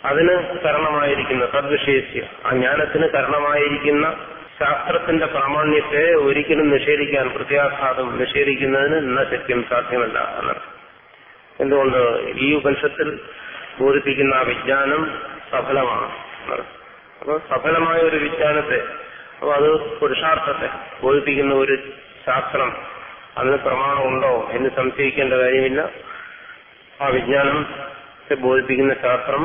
അതിന് കാരണമായിരിക്കുന്ന തദ്വിഷയസ്യ ആ ജ്ഞാനത്തിന് കാരണമായിരിക്കുന്ന ശാസ്ത്രത്തിന്റെ പ്രാമാണ്യത്തെ ഒരിക്കലും നിഷേധിക്കാൻ പ്രത്യാഘാതം നിഷേധിക്കുന്നതിന് ഇന്ന ശക്യം സാധ്യമല്ല എന്നർത്ഥം എന്തുകൊണ്ട് ഈ ഉപനിഷത്തിൽ ബോധിപ്പിക്കുന്ന ആ വിജ്ഞാനം സഫലമാണ് എന്നർത്ഥം. അപ്പൊ സഫലമായ ഒരു വിജ്ഞാനത്തെ അപ്പൊ അത് പുരുഷാർത്ഥത്തെ ബോധിപ്പിക്കുന്ന ഒരു ശാസ്ത്രം അതിന് പ്രമാണമുണ്ടോ എന്ന് സംശയിക്കേണ്ട കാര്യമില്ല ആ വിജ്ഞാനത്തെ ബോധിപ്പിക്കുന്ന ശാസ്ത്രം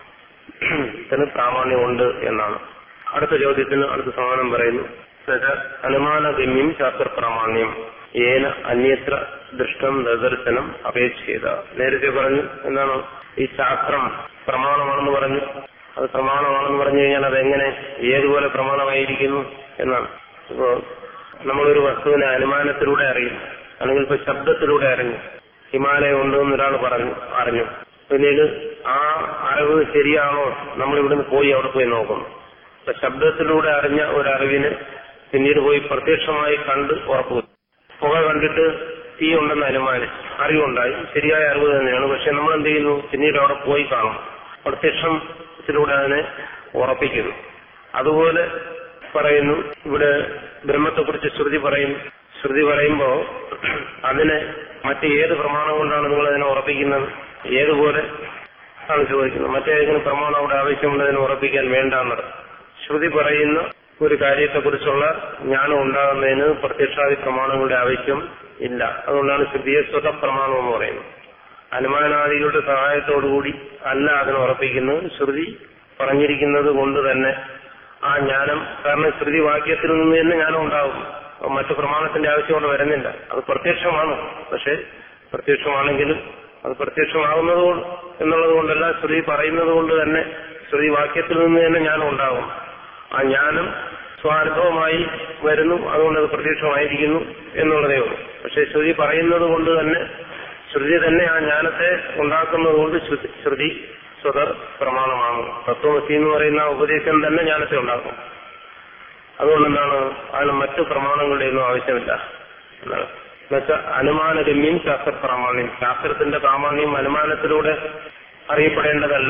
ത്തിന് പ്രാമാണ്യമുണ്ട് എന്നാണ് അടുത്ത ചോദ്യത്തിന് അടുത്ത സമാനം പറയുന്നു എന്നുവെച്ചാൽ അനുമാനഗമ്യം ശാസ്ത്ര പ്രാമാണ്യം ഏന അന്യത്ര ദൃഷ്ടം നിദർശനം അപേക്ഷിത നേരത്തെ പറഞ്ഞു എന്താണ് ഈ ശാസ്ത്രം പ്രമാണമാണെന്ന് പറഞ്ഞു അത് പ്രമാണമാണെന്ന് പറഞ്ഞു കഴിഞ്ഞാൽ അതെങ്ങനെ ഏതുപോലെ പ്രമാണമായിരിക്കുന്നു എന്നാണ് ഇപ്പോ നമ്മളൊരു വസ്തുവിനെ അനുമാനത്തിലൂടെ അറിയും അല്ലെങ്കിൽ ഇപ്പൊ ശബ്ദത്തിലൂടെ അറിഞ്ഞു ഹിമാലയം ഉണ്ടെന്ന് ഒരാൾ പറഞ്ഞു അറിഞ്ഞു പിന്നീട് ആ അറിവ് ശരിയാണോ നമ്മൾ ഇവിടുന്ന് പോയി അവിടെ പോയി നോക്കുന്നു അപ്പൊ ശബ്ദത്തിലൂടെ അറിഞ്ഞ ഒരു അറിവിന് പിന്നീട് പോയി പ്രത്യക്ഷമായി കണ്ട് ഉറപ്പു പുക കണ്ടിട്ട് തീ ഉണ്ടെന്ന് അനുമാനിച്ചു അറിവുണ്ടായി ശരിയായ അറിവ് തന്നെയാണ് പക്ഷെ നമ്മൾ എന്ത് ചെയ്യുന്നു പിന്നീട് അവിടെ പോയി കാണും പ്രത്യക്ഷത്തിലൂടെ അതിനെ ഉറപ്പിക്കുന്നു അതുപോലെ പറയുന്നു ഇവിടെ ബ്രഹ്മത്തെക്കുറിച്ച് ശ്രുതി പറയുന്നു ശ്രുതി പറയുമ്പോ അതിനെ മറ്റ് ഏത് പ്രമാണം കൊണ്ടാണ് നിങ്ങൾ അതിനെ ഉറപ്പിക്കുന്നത് ഏതുപോലെ ആണ് ചോദിക്കുന്നത് മറ്റേതെങ്കിലും പ്രമാണം അവിടെ ആവശ്യമുള്ളതിനെ ഉറപ്പിക്കാൻ വേണ്ടാന്നത് ശ്രുതി പറയുന്ന ഒരു കാര്യത്തെക്കുറിച്ചുള്ള ജ്ഞാനം ഉണ്ടാകുന്നതിന് പ്രത്യക്ഷാദി പ്രമാണങ്ങളുടെ ആവശ്യം ഇല്ല അതുകൊണ്ടാണ് ശ്രുതിയെ സ്വതപ്രമാണം എന്ന് പറയുന്നത് അനുമാനാദികളുടെ സഹായത്തോടുകൂടി അല്ല അതിനെ ഉറപ്പിക്കുന്നത് ശ്രുതി പറഞ്ഞിരിക്കുന്നത് കൊണ്ട് തന്നെ ആ ജ്ഞാനം കാരണം ശ്രുതി വാക്യത്തിൽ നിന്ന് തന്നെ ജ്ഞാനം ഉണ്ടാകും അപ്പൊ മറ്റു പ്രമാണത്തിന്റെ ആവശ്യം കൊണ്ട് വരുന്നില്ല അത് പ്രത്യക്ഷമാണ് പക്ഷെ പ്രത്യക്ഷമാണെങ്കിലും അത് പ്രത്യക്ഷമാകുന്നത് കൊണ്ട് എന്നുള്ളത് കൊണ്ടല്ല ശ്രുതി പറയുന്നത് കൊണ്ട് തന്നെ ശ്രുതി വാക്യത്തിൽ നിന്ന് തന്നെ ജ്ഞാനം ഉണ്ടാകും ആ ജ്ഞാനം സ്വാനുഭവമായി വരുന്നു അതുകൊണ്ട് അത് പ്രത്യക്ഷമായിരിക്കുന്നു എന്നുള്ളതേ ഉള്ളൂ പക്ഷെ ശ്രുതി പറയുന്നത് കൊണ്ട് തന്നെ ശ്രുതി തന്നെ ആ ജ്ഞാനത്തെ ഉണ്ടാക്കുന്നത് കൊണ്ട് ശ്രുതി- ശ്രുതി സ്വത പ്രമാണമാണ് തത്വമസി എന്ന് പറയുന്ന ആ ഉപദേശം തന്നെ ജ്ഞാനത്തെ ഉണ്ടാക്കും അതുകൊണ്ട് എന്താണ് അതിന് മറ്റു പ്രമാണങ്ങളുടെ ഒന്നും ആവശ്യമില്ല എന്നാണ് എന്നുവെച്ചാൽ അനുമാനഗമ്യം ശാസ്ത്ര പ്രാമാണ്യം ശാസ്ത്രത്തിന്റെ പ്രാമാണ്യം അനുമാനത്തിലൂടെ അറിയപ്പെടേണ്ടതല്ല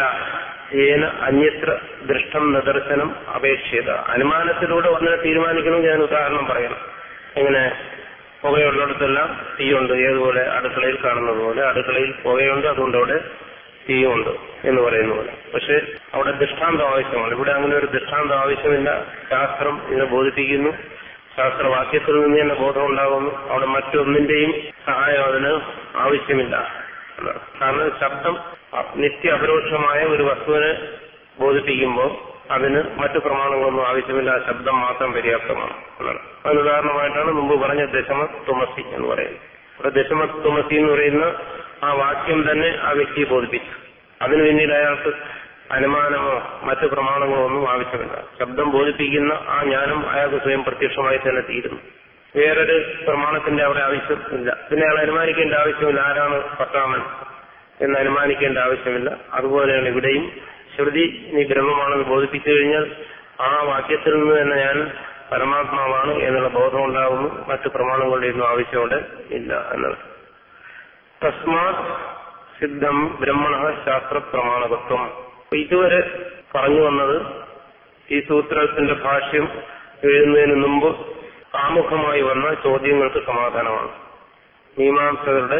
ഏന അന്യത്ര ദൃഷ്ടം നിദർശനം അപേക്ഷിത അനുമാനത്തിലൂടെ ഒന്നിനെ തീരുമാനിക്കണമെങ്കിൽ ഞാൻ ഉദാഹരണം പറയണം എങ്ങനെ പുകയുള്ളിടത്തെല്ലാം തീയുണ്ട് ഏതുപോലെ അടുക്കളയിൽ കാണുന്നത് പോലെ അടുക്കളയിൽ പുകയുണ്ട് അതുകൊണ്ട് അവിടെ തീയുണ്ട് എന്ന് പറയുന്ന പോലെ പക്ഷെ അവിടെ ദൃഷ്ടാന്തം ആവശ്യമാണ് ഇവിടെ അങ്ങനെ ഒരു ദൃഷ്ടാന്തം ആവശ്യമില്ല ശാസ്ത്രം ഇതിനെ ബോധിപ്പിക്കുന്നു ശാസ്ത്രവാക്യത്തിൽ നിന്ന് തന്നെ ബോധം ഉണ്ടാകുന്നു അവിടെ മറ്റൊന്നിന്റെയും സഹായം അതിന് ആവശ്യമില്ല എന്നാണ്. കാരണം ശബ്ദം നിത്യ അപരോക്ഷമായ ഒരു വസ്തുവിനെ ബോധിപ്പിക്കുമ്പോൾ അതിന് മറ്റു പ്രമാണങ്ങളൊന്നും ആവശ്യമില്ല ആ ശബ്ദം മാത്രം പര്യാപ്തമാണ് എന്നാണ് അതിന് ഉദാഹരണമായിട്ടാണ് മുമ്പ് പറഞ്ഞ ദശമ തുമസി എന്ന് പറയുന്നത് ഇവിടെ ദശമ തുമസി എന്ന് പറയുന്ന ആ വാക്യം തന്നെ ആ വ്യക്തിയെ ബോധിപ്പിച്ചു അതിന് പിന്നീട് അയാൾക്ക് അനുമാനമോ മറ്റു പ്രമാണങ്ങളോ ഒന്നും ആവശ്യമില്ല ശബ്ദം ബോധിപ്പിക്കുന്ന ആ ജ്ഞാനം അയാൾക്ക് സ്വയം പ്രത്യക്ഷമായി തന്നെ തീരുന്നു വേറൊരു പ്രമാണത്തിന്റെ അവിടെ ആവശ്യം ഇല്ല പിന്നെ അയാൾ അനുമാനിക്കേണ്ട ആവശ്യമില്ല ആരാണ് പത്താമൻ എന്ന് അനുമാനിക്കേണ്ട ആവശ്യമില്ല അതുപോലെയാണ് ഇവിടെയും ശ്രുതി നീ ബ്രഹ്മമാണെന്ന് ബോധിപ്പിച്ചു കഴിഞ്ഞാൽ ആ വാക്യത്തിൽ നിന്ന് തന്നെ ഞാൻ പരമാത്മാവാണ് എന്നുള്ള ബോധം ഉണ്ടാകുന്നു മറ്റു പ്രമാണങ്ങളുടെ ഒന്നും ആവശ്യമുണ്ട് ഇല്ല എന്നത് തസ്മാത് സിദ്ധം ബ്രഹ്മണ ശാസ്ത്ര പ്രമാണകത്വം അപ്പൊ ഇതുവരെ പറഞ്ഞു വന്നത് ഈ സൂത്രത്തിന്റെ ഭാഷ്യം എഴുതുന്നതിന് മുമ്പ് ആമുഖമായി വന്ന ചോദ്യങ്ങൾക്ക് സമാധാനമാണ് മീമാംസകരുടെ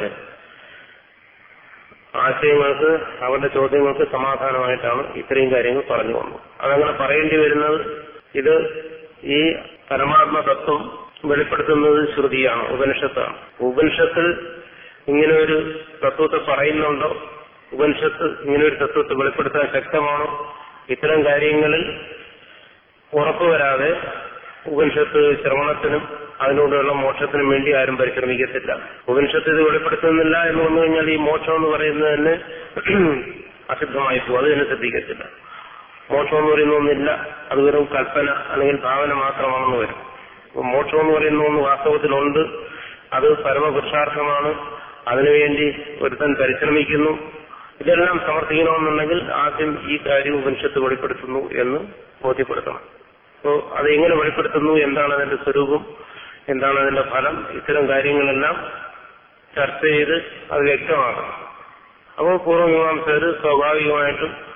ആശയങ്ങൾക്ക് അവരുടെ ചോദ്യങ്ങൾക്ക് സമാധാനമായിട്ടാണ് ഇത്രയും കാര്യങ്ങൾ പറഞ്ഞു വന്നത് അതങ്ങനെ പറയേണ്ടി വരുന്നത് ഇത് ഈ പരമാത്മ തത്വം വെളിപ്പെടുത്തുന്നത് ശ്രുതിയാണ് ഉപനിഷത്താണ് ഉപനിഷത്തിൽ ഇങ്ങനെ ഒരു തത്വത്തെ പറയുന്നുണ്ടോ ഉപനിഷത്ത് ഇങ്ങനെ ഒരു തത്വത്തെ വെളിപ്പെടുത്താൻ ശക്തമാണോ ഇത്തരം കാര്യങ്ങളിൽ ഉറപ്പുവരാതെ ഉപനിഷത്ത് ശ്രവണത്തിനും അതിനോടുള്ള മോക്ഷത്തിനും വേണ്ടി ആരും പരിശ്രമിക്കത്തില്ല ഉപനിഷത്ത് ഇത് വെളിപ്പെടുത്തുന്നില്ല എന്ന് വന്നു കഴിഞ്ഞാൽ ഈ മോക്ഷം എന്ന് പറയുന്നത് തന്നെ അസിദ്ധമായി പോകും അത് തന്നെ ശ്രദ്ധിക്കത്തില്ല മോക്ഷം എന്ന് പറയുന്ന ഒന്നില്ല അത് വെറും കൽപ്പന അല്ലെങ്കിൽ ഭാവന മാത്രമാണെന്ന് വരും അപ്പൊ മോക്ഷം എന്ന് പറയുന്ന ഒന്ന് വാസ്തവത്തിലുണ്ട് അത് പരമപുരുഷാർത്ഥമാണ് അതിനുവേണ്ടി ഒരുത്തൻ പരിശ്രമിക്കുന്നു ഇതെല്ലാം സമർത്ഥിക്കണമെന്നുണ്ടെങ്കിൽ ആദ്യം ഈ കാര്യം ഉപനിഷത്ത് വെളിപ്പെടുത്തുന്നു എന്ന് ബോധ്യപ്പെടുത്തണം അപ്പോ അത് എങ്ങനെ വെളിപ്പെടുത്തുന്നു എന്താണ് അതിന്റെ സ്വരൂപം എന്താണ് അതിന്റെ ഫലം ഇത്തരം കാര്യങ്ങളെല്ലാം ചർച്ച ചെയ്ത് അത് വ്യക്തമാക്കണം അപ്പോൾ പൂർവ്വമീമാംസകർ സ്വാഭാവികമായിട്ടും